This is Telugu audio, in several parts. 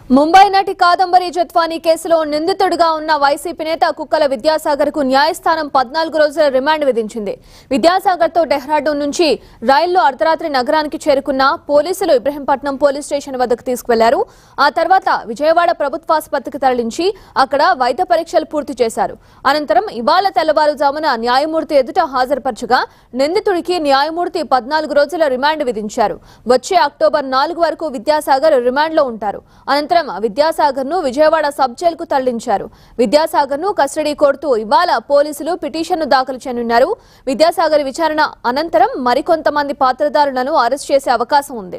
ముంబై నటి కాదంబరి జత్వానీ కేసులో నిందితుడిగా ఉన్న వైసీపీ నేత కుక్కల విద్యాసాగర్ కు న్యాయస్థానం పద్నాలుగు రోజుల రిమాండ్ విధించింది విద్యాసాగర్ తో డెహ్రాడూన్ నుంచి రైల్లో అర్ధరాత్రి నగరానికి చేరుకున్న పోలీసులు ఇబ్రహీంపట్నం పోలీస్ స్టేషన్ వద్దకు తీసుకువెళ్లారు ఆ తర్వాత విజయవాడ ప్రభుత్వాసుపత్రికి తరలించి అక్కడ వైద్య పరీక్షలు పూర్తి చేశారు అనంతరం ఇవాళ తెల్లవారుజామున న్యాయమూర్తి ఎదుట హాజరుపరచగా నిందితుడికి న్యాయమూర్తి పద్నాలుగు రోజుల రిమాండ్ విధించారు వచ్చే అక్టోబర్ నాలుగు వరకు విద్యాసాగర్ రిమాండ్లో ఉంటారు అనంతరం విద్యాసాగర్ ను విజయవాడ సబ్ జైలుకు తరలించారు విద్యాసాగర్ ను కస్టడీ కోరుతూ ఇవాళ పోలీసులు పిటిషన్ను దాఖలు చేయనున్నారు విద్యాసాగర్ విచారణ అనంతరం మరికొంతమంది పాత్రదారులను అరెస్ట్ చేసే అవకాశం ఉంది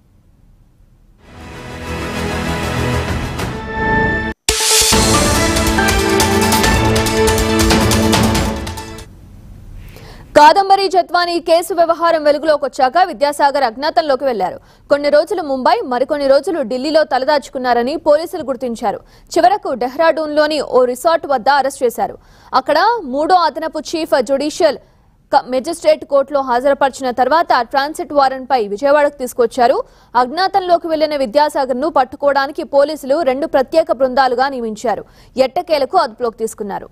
కాదంబరి జత్వానీ కేసు వ్యవహారం వెలుగులోకి వచ్చాక విద్యాసాగర్ అజ్ఞాతంలోకి వెళ్లారు కొన్ని రోజులు ముంబై మరికొన్ని రోజులు ఢిల్లీలో తలదాచుకున్నారని పోలీసులు గుర్తించారు చివరకు డెహ్రాడూన్లోని ఓ రిసార్ట్ వద్ద అరెస్ట్ చేశారు అక్కడ మూడో అదనపు చీఫ్ జ్యుడిషియల్ క- మెజిస్ట్రేట్ కోర్టులో హాజరుపరిచిన తర్వాత ట్రాన్సిట్ వారెంట్ పై విజయవాడకు తీసుకొచ్చారు అజ్ఞాతంలోకి వెళ్లిన విద్యాసాగర్ ను పట్టుకోవడానికి పోలీసులు రెండు ప్రత్యేక బృందాలుగా నియమించారు ఎట్టకేలకు అదుపులోకి తీసుకున్నారు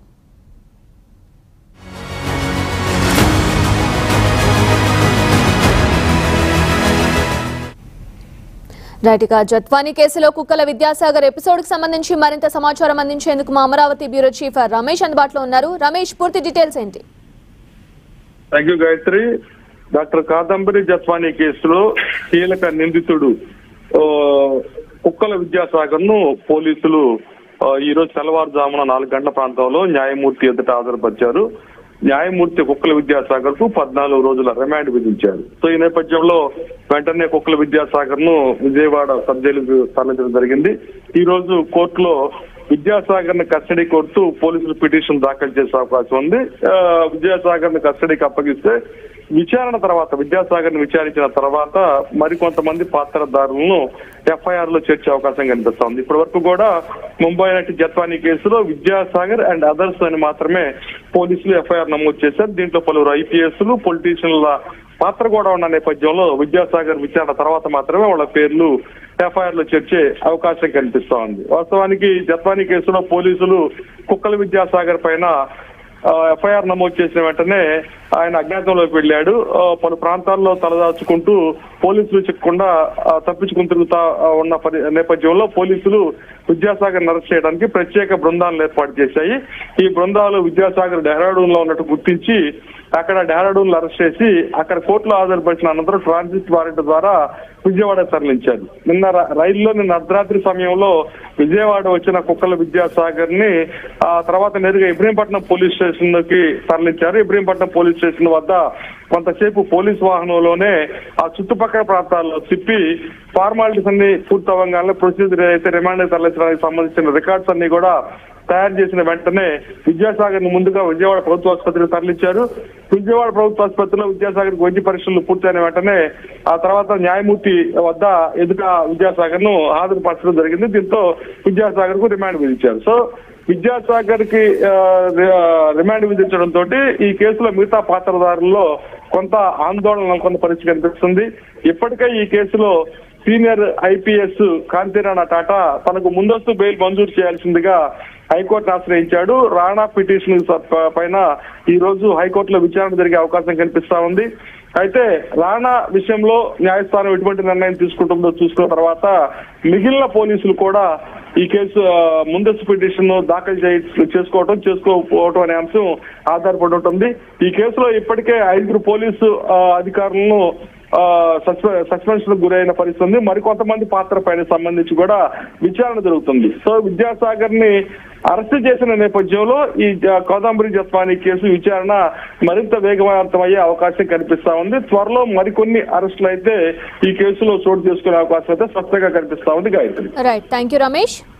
రైట్ ఇక జత్వానీ కేసులో కుక్కల విద్యాసాగర్ ఎపిసోడ్ కి సంబంధించి మరింత సమాచారం అందించేందుకు మా అమరావతి బ్యూరో చీఫ్ రమేష్ అందుబాటులో ఉన్నారు రమేష్ పూర్తి డీటెయిల్స్ ఏంటి thank you Gayatri doctor Kadambari Jatwani కేసులో కీలక నిందితుడు ఆ, కుక్కల విద్యాసాగర్ ను పోలీసులు ఆ, ఈ రోజు తెల్లవారుజామున నాలుగు గంటల ప్రాంతంలో న్యాయమూర్తి ఎదుట హాజరుపరిచారు న్యాయమూర్తి కుక్కల విద్యాసాగర్ కు పద్నాలుగు రోజుల రిమాండ్ విధించారు సో ఈ నేపథ్యంలో వెంటనే కుక్కల విద్యాసాగర్ ను విజయవాడ సబ్ జైలుకు తరలించడం జరిగింది ఈ రోజు కోర్టులో విద్యాసాగర్ ని కస్టడీ కోరుతూ పోలీసులు పిటిషన్ దాఖలు చేసే అవకాశం ఉంది ఆ, విద్యాసాగర్ ని కస్టడీకి అప్పగిస్తే విచారణ తర్వాత విద్యాసాగర్ ని విచారించిన తర్వాత మరికొంతమంది పాత్రదారులను ఎఫ్ఐఆర్ లో చేర్చే అవకాశం కనిపిస్తోంది ఇప్పటి వరకు కూడా ముంబై నటి జత్వానీ కేసులో విద్యాసాగర్ అండ్ అదర్స్ అని మాత్రమే పోలీసులు ఎఫ్ఐఆర్ నమోదు చేశారు దీంట్లో పలువురు ఐపీఎస్లు పొలిటీషియన్ల పాత్ర కూడా ఉన్న నేపథ్యంలో విద్యాసాగర్ విచారణ తర్వాత మాత్రమే వాళ్ళ పేర్లు ఎఫ్ఐఆర్ లో చేర్చే అవకాశం కనిపిస్తా ఉంది వాస్తవానికి జత్వానీ కేసులో పోలీసులు కుక్కల విద్యాసాగర్ పైన ఎఫ్ఐఆర్ నమోదు చేసిన వెంటనే ఆయన అజ్ఞాతంలోకి వెళ్ళాడు ఆ, పలు ప్రాంతాల్లో తలదాచుకుంటూ పోలీసులు చిక్కకుండా ఆ, తప్పించుకుని తిరుగుతా ఆ, ఉన్న పరి- నేపథ్యంలో పోలీసులు విద్యాసాగర్ అరెస్ట్ చేయడానికి ప్రత్యేక బృందాలను ఏర్పాటు చేశాయి ఈ బృందాలు విద్యాసాగర్ డెహ్రాడూన్ లో ఉన్నట్టు గుర్తించి అక్కడ డెహ్రాడూన్ లో అరెస్ట్ చేసి అక్కడ కోర్టులో హాజరుపరిచిన అనంతరం ట్రాన్సిట్ వారెంట్ ద్వారా విజయవాడ తరలించారు నిన్న ర- రైల్లో నిన్న అర్ధరాత్రి సమయంలో విజయవాడ వచ్చిన కుక్కల విద్యాసాగర్ ని ఆ తర్వాత నేరుగా ఇబ్రహీంపట్నం పోలీస్ స్టేషన్ కి తరలించారు ఇబ్రహీంపట్నం పోలీస్ స్టేషన్ వద్ద కొంతసేపు పోలీస్ వాహనంలోనే ఆ చుట్టుపక్కల ప్రాంతాల్లో తిప్పి ఫార్మాలిటీస్ అన్ని పూర్తి అవ్వగానే ప్రొసీజర్ అయితే రిమాండ్ తరలించడానికి సంబంధించిన రికార్డ్స్ అన్ని కూడా తయారు చేసిన వెంటనే విద్యాసాగర్ ను ముందుగా విజయవాడ ప్రభుత్వ ఆసుపత్రికి తరలించారు విజయవాడ ప్రభుత్వ ఆసుపత్రిలో విద్యాసాగర్ వైద్య పరీక్షలు పూర్తయిన వెంటనే ఆ తర్వాత న్యాయమూర్తి వద్ద ఎదుట విద్యాసాగర్ ను హాజరుపరచడం జరిగింది దీంతో విద్యాసాగర్ కు రిమాండ్ విధించారు సో విద్యాసాగర్ కి ఆ, రి- ఆ, రిమాండ్ విధించడం తోటి ఈ కేసులో మిగతా పాత్రదారుల్లో కొంత ఆందోళన కొంత పరిస్థితి కనిపిస్తుంది ఇప్పటికే ఈ కేసులో సీనియర్ ఐపీఎస్ కాంతిరాణ టాటా తనకు ముందస్తు బెయిల్ మంజూరు చేయాల్సిందిగా హైకోర్టును ఆశ్రయించాడు రాణా పిటిషన్ స- పైన ఈ రోజు హైకోర్టులో విచారణ జరిగే అవకాశం కనిపిస్తా ఉంది అయితే రాణా విషయంలో న్యాయస్థానం ఎటువంటి నిర్ణయం తీసుకుంటుందో చూసుకున్న తర్వాత మిగిలిన పోలీసులు కూడా ఈ కేసు ఆ, ముందస్తు పిటిషన్ దాఖలు చేయ చేసుకోవటం చేసుకోకపోవటం అనే అంశం ఆధారపడి ఉంటుంది ఈ కేసులో ఇప్పటికే ఐదుగురు పోలీసు ఆ, అధికారులను సస్పెన్షన్ గురైన పరిస్థితి ఉంది మరికొంతమంది పాత్ర పైన సంబంధించి కూడా విచారణ జరుగుతుంది సో విద్యాసాగర్ ని అరెస్ట్ చేసిన నేపథ్యంలో ఈ జ- కాదంబరి జత్వానీ కేసు విచారణ మరింత వేగవంతమయ్యే అవకాశం కనిపిస్తా ఉంది త్వరలో మరికొన్ని అరెస్టులు అయితే ఈ కేసులో చోటు చేసుకునే అవకాశం అయితే స్పష్టంగా కనిపిస్తా ఉంది Gayatri right thank you Ramesh